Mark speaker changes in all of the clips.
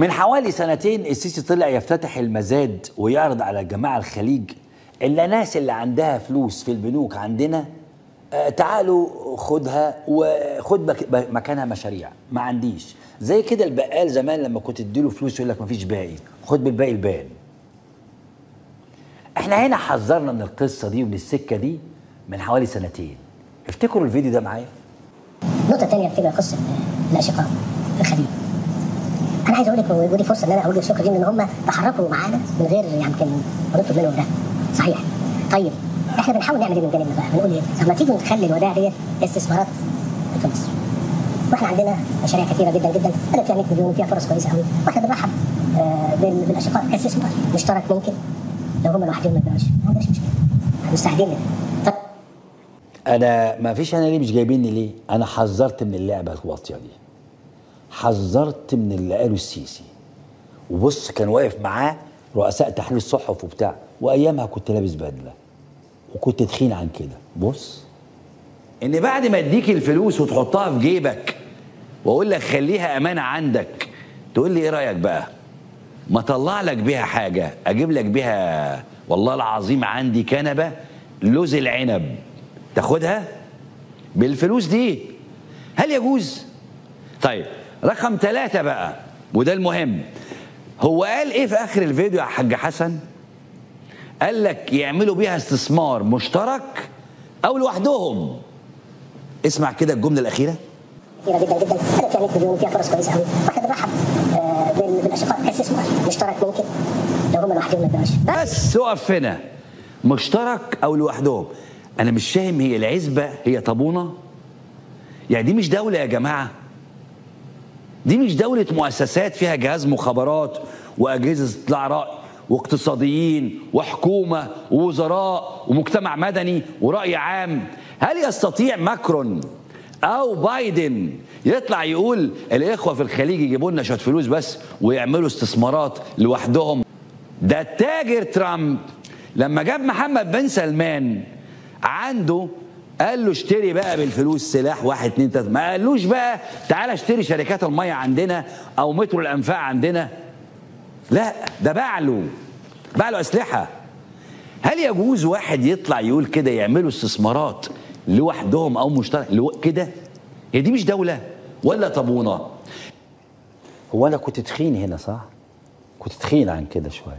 Speaker 1: من حوالي سنتين السيسي طلع يفتتح المزاد ويعرض على جماعة الخليج اللي الناس اللي عندها فلوس في البنوك عندنا آه، تعالوا خدها وخد بك- مكانها مشاريع ما عنديش زي كده البقال زمان لما كنت تديله فلوس يقول لك ما فيش باقي خد بالباقي البان احنا هنا حذرنا من القصة دي ومن السكة دي من حوالي سنتين افتكروا الفيديو ده معايا
Speaker 2: النقطة الثانية بتبقى قصة الأشقاء في الخليج. أنا عايز أقول لك ودي فرصة إن أنا أقول الشكر ليهم إن هم تحركوا معانا من غير يمكن نطلب منهم ده. صحيح. طيب إحنا بنحاول نعمل إيه من جانبنا بقى؟ بنقول إيه؟ طب ما تيجي نخلي الودائع ديت استثمارات في مصر. واحنا عندنا مشاريع كثيره جدا جدا انا فيها 100 مليون وفيها فرص كويسه قوي واحنا بنرحب آه، بال- بالاشقاء كاستثمار مشترك ممكن لو هم لوحدهم ما يبقاش ما عندناش مشكله مستعدين لده. طب
Speaker 1: انا ما فيش انا ليه مش جايبيني ليه انا حذرت من اللعبه الواطيه دي حذرت من اللي قاله السيسي وبص كان واقف معاه رؤساء تحرير الصحف وبتاع وايامها كنت لابس بدله وكنت تخين عن كده بص ان بعد ما اديك الفلوس وتحطها في جيبك واقول لك خليها امانه عندك تقول لي ايه رايك بقى ما اطلع لك بيها حاجه اجيب لك بيها والله العظيم عندي كنبه لوز العنب تاخدها بالفلوس دي هل يجوز طيب رقم ثلاثة بقى وده المهم هو قال ايه في اخر الفيديو يا حاج حسن قال لك يعملوا بيها استثمار مشترك او لوحدهم اسمع كده الجمله الاخيره
Speaker 2: كثيره جدا جدا انا فيها 100 مليون وفيها فرص كويسه قوي واحنا بنرحب آه، بال- بالاشقاء كاستثمار مشترك ممكن لو هم لوحدهم ما يبقاش
Speaker 1: بس اقف هنا مشترك او لوحدهم انا مش فاهم هي العزبه هي طابونه يعني دي مش دوله يا جماعه دي مش دوله مؤسسات فيها جهاز مخابرات واجهزه اطلاع راي واقتصاديين وحكومه ووزراء ومجتمع مدني وراي عام هل يستطيع ماكرون او بايدن يطلع يقول الاخوه في الخليج يجيبوا لنا شويه فلوس بس ويعملوا استثمارات لوحدهم ده التاجر ترامب لما جاب محمد بن سلمان عنده قال له اشتري بقى بالفلوس سلاح واحد اتنين تلاته ما قالوش بقى تعالى اشتري شركات المية عندنا او مترو الانفاق عندنا لا ده باع له باع له اسلحه هل يجوز واحد يطلع يقول كده يعملوا استثمارات لوحدهم او مشترك لو كده هي دي مش دوله ولا طابونه هو انا كنت تخين هنا صح كنت تخين عن كده شويه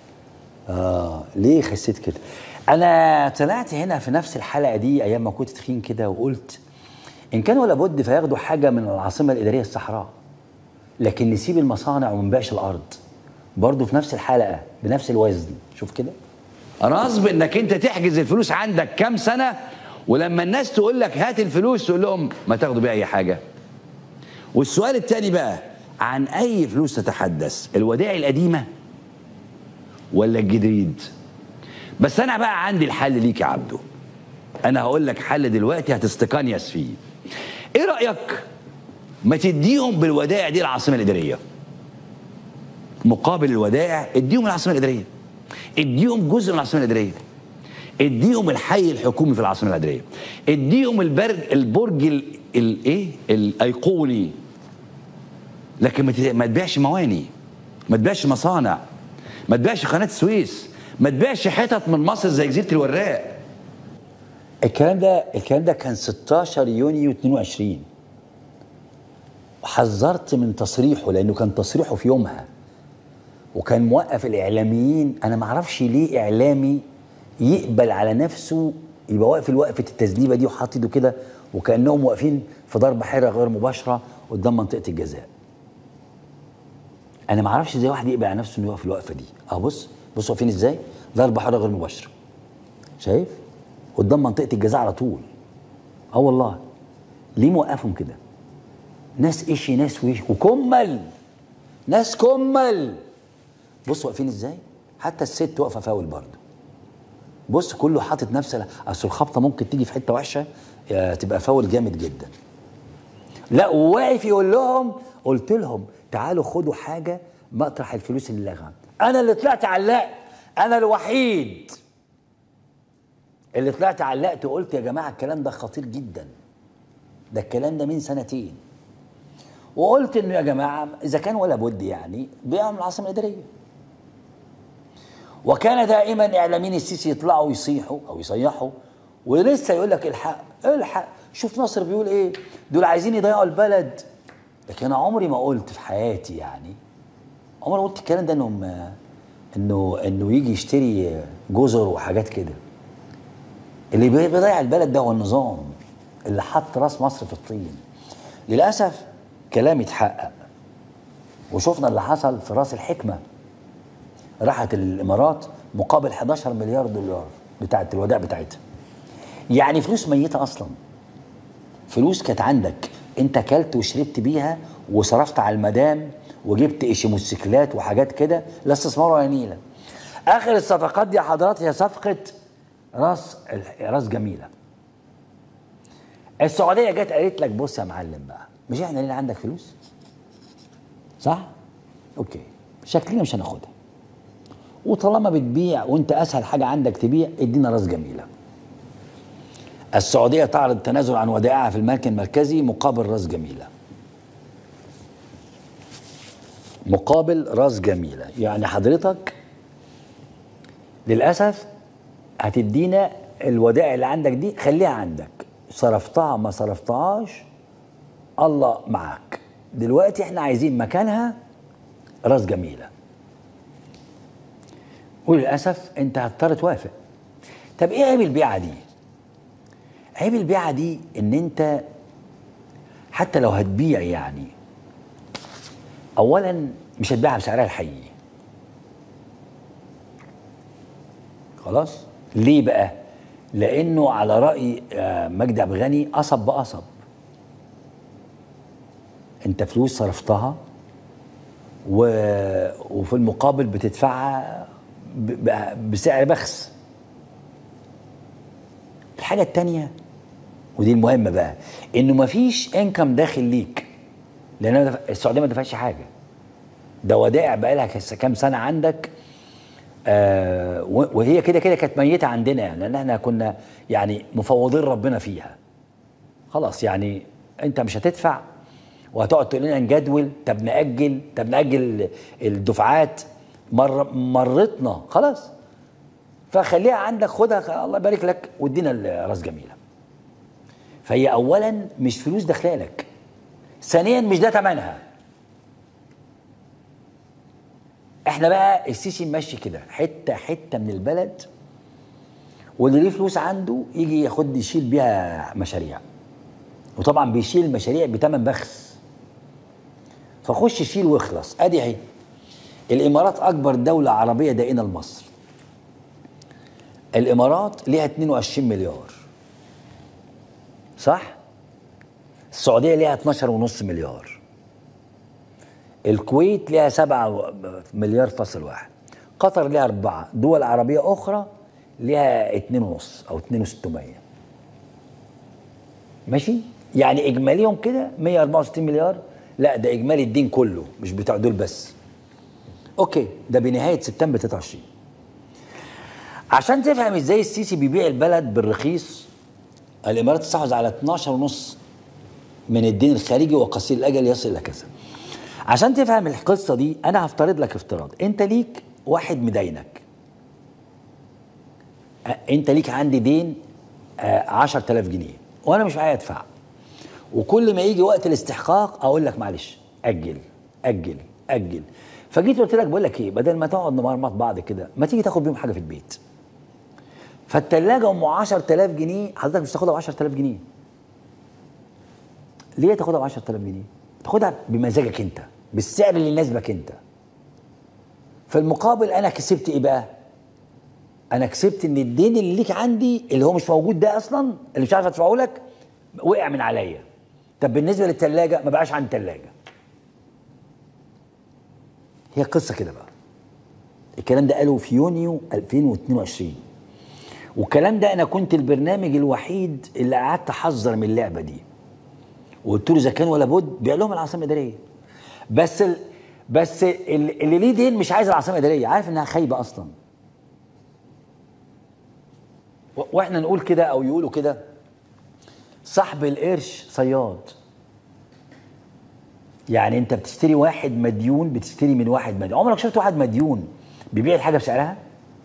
Speaker 1: اه ليه خسيت كده انا طلعت هنا في نفس الحلقه دي ايام ما كنت تخين كده وقلت ان كان ولا بد فياخدوا حاجه من العاصمه الاداريه الصحراء لكن نسيب المصانع وما نبيعش الارض برضه في نفس الحلقه بنفس الوزن شوف كده غصب انك انت تحجز الفلوس عندك كام سنه ولما الناس تقول لك هات الفلوس تقول لهم ما تاخدوا بيها اي حاجه والسؤال الثاني بقى عن اي فلوس تتحدث الودائع القديمه ولا الجديد بس انا بقى عندي الحل ليك يا عبده انا هقول لك حل دلوقتي هتستقنيس فيه ايه رايك ما تديهم بالودائع دي العاصمه الاداريه مقابل الودائع اديهم العاصمه الاداريه اديهم جزء من العاصمه الاداريه اديهم الحي الحكومي في العاصمه الاداريه اديهم البرج البرج ال- الايه الايقوني لكن ما ت- ما تبيعش مواني ما تبيعش مصانع ما تبيعش قناه السويس ما تبيعش حتت من مصر زي جزيره الوراق الكلام ده الكلام ده كان 16 يونيو 22 حذرت من تصريحه لانه كان تصريحه في يومها وكان موقف الاعلاميين انا ما اعرفش ليه اعلامي يقبل على نفسه يبقى واقف الوقفه التذنيبه دي وحاطط ايده كده وكانهم واقفين في ضربه حره غير مباشره قدام منطقه الجزاء انا ما اعرفش ازاي واحد يقبل على نفسه انه يقف الوقفه دي اه بص بص واقفين ازاي ضربه حره غير مباشره شايف قدام منطقه الجزاء على طول اه والله ليه موقفهم كده ناس ايشي ناس ويش وكمل ناس كمل بص واقفين ازاي حتى الست واقفه فاول برضه بص كله حاطط نفسه اصل الخبطه ممكن تيجي في حته وحشه آه، تبقى فاول جامد جدا لا وواقف يقول لهم قلت لهم تعالوا خدوا حاجه مطرح الفلوس اللي لغم انا اللي طلعت علقت انا الوحيد اللي طلعت علقت وقلت يا جماعه الكلام ده خطير جدا ده الكلام ده من سنتين وقلت انه يا جماعه اذا كان ولا بد يعني بيعوا من العاصمه الاداريه وكان دائما اعلاميين السيسي يطلعوا يصيحوا او يصيحوا ولسه يقول لك الحق الحق شوف ناصر بيقول ايه دول عايزين يضيعوا البلد لكن انا عمري ما قلت في حياتي يعني عمري ما قلت الكلام ده انهم انه انه يجي يشتري جزر وحاجات كده اللي بي- بيضيع البلد ده هو النظام اللي حط راس مصر في الطين للاسف كلامي اتحقق وشفنا اللي حصل في راس الحكمه راحت الامارات مقابل 11 مليار دولار بتاعت الودائع بتاعتها يعني فلوس ميته اصلا فلوس كانت عندك انت اكلت وشربت بيها وصرفت على المدام وجبت ايش موتوسيكلات وحاجات كده لا استثمار ولا نيله اخر الصفقات دي يا حضرات هي صفقه راس راس جميله السعوديه جت قالت لك بص يا معلم بقى مش احنا لينا عندك فلوس صح اوكي شكلنا مش هناخدها وطالما بتبيع وانت اسهل حاجه عندك تبيع ادينا راس جميله السعوديه تعرض التنازل عن ودائعها في المركز المركزي مقابل راس جميله مقابل راس جميله يعني حضرتك للاسف هتدينا الودائع اللي عندك دي خليها عندك صرفتها ما صرفتهاش الله معاك دلوقتي احنا عايزين مكانها راس جميله وللاسف انت هتضطر توافق طب ايه عيب البيعه دي عيب البيعه دي ان انت حتى لو هتبيع يعني اولا مش هتبيعها بسعرها الحقيقي خلاص ليه بقى لانه على راي آه، مجدي عبد الغني قصب بقصب انت فلوس صرفتها و... وفي المقابل بتدفعها ب... ب- بسعر بخس الحاجة التانية ودي المهمة بقى انه مفيش انكم داخل ليك لان أنا دف- السعودية ما دفعتش حاجة ده ودائع بقى لها كس- كام سنة عندك آه و- وهي كده كده كانت ميتة عندنا يعني لان احنا كنا يعني مفوضين ربنا فيها خلاص يعني انت مش هتدفع وهتقعد تقول لنا نجدول طب نأجل طب نأجل الدفعات مر مرتنا خلاص فخليها عندك خدها الله يبارك لك وادينا راس جميله فهي اولا مش فلوس داخله لك ثانيا مش ده ثمنها احنا بقى السيسي ماشي كده حته حته من البلد واللي ليه فلوس عنده يجي ياخد يشيل بيها مشاريع وطبعا بيشيل المشاريع بتمن بخس فخش شيل واخلص ادي اهي الامارات اكبر دوله عربيه دائنه لمصر الامارات ليها 22 مليار صح السعوديه ليها 12 ونص مليار الكويت ليها 7 مليار فاصل واحد قطر ليها أربعة دول عربية أخرى ليها اتنين ونص أو اتنين وستمية ماشي يعني إجماليهم كده 164 مليار لا ده إجمالي الدين كله مش بتاع دول بس أوكي ده بنهاية سبتمبر 23 عشان تفهم ازاي السيسي بيبيع البلد بالرخيص الامارات تستحوذ على 12 ونص من الدين الخارجي وقصير الاجل يصل الى كذا عشان تفهم القصه دي انا هفترض لك افتراض انت ليك واحد مدينك أ- انت ليك عندي دين آه، 10000 جنيه وانا مش معايا ادفع وكل ما يجي وقت الاستحقاق اقول لك معلش اجل اجل اجل فجيت قلت لك بقول لك ايه بدل ما تقعد نمرمط بعض كده ما تيجي تاخد بيهم حاجه في البيت فالتلاجة ام 10000 جنيه حضرتك مش تاخدها ب 10000 جنيه ليه تاخدها ب 10000 جنيه تاخدها بمزاجك انت بالسعر اللي يناسبك انت في المقابل انا كسبت ايه بقى انا كسبت ان الدين اللي ليك عندي اللي هو مش موجود ده اصلا اللي مش عارف ادفعه لك وقع من عليا طب بالنسبه للثلاجه ما بقاش عندي ثلاجه هي قصه كده بقى الكلام ده قاله في يونيو 2022 والكلام ده انا كنت البرنامج الوحيد اللي قعدت احذر من اللعبه دي وقلت له اذا كان ولا بد بيع لهم العاصمه الاداريه بس ال... بس ال- اللي ليه دين مش عايز العاصمه الاداريه عارف انها خايبه اصلا و- واحنا نقول كده او يقولوا كده صاحب القرش صياد يعني انت بتشتري واحد مديون بتشتري من واحد مديون عمرك شفت واحد مديون بيبيع الحاجه بسعرها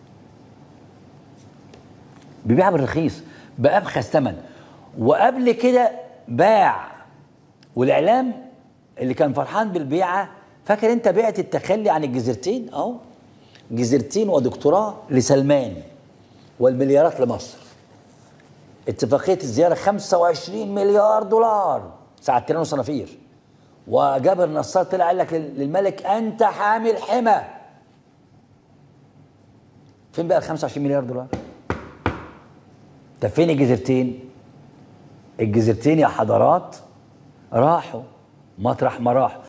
Speaker 1: بيبيعها بالرخيص بأبخس ثمن وقبل كده باع والاعلام اللي كان فرحان بالبيعه فاكر انت بعت التخلي عن الجزيرتين اهو جزيرتين ودكتوراه لسلمان والمليارات لمصر اتفاقيه الزياره 25 مليار دولار ساعه تيران وصنافير وجابر نصار طلع قال لك لل- للملك انت حامل حمى فين بقى ال 25 مليار دولار؟ طب فين الجزيرتين؟ الجزيرتين يا حضرات راحوا مطرح ما راحوا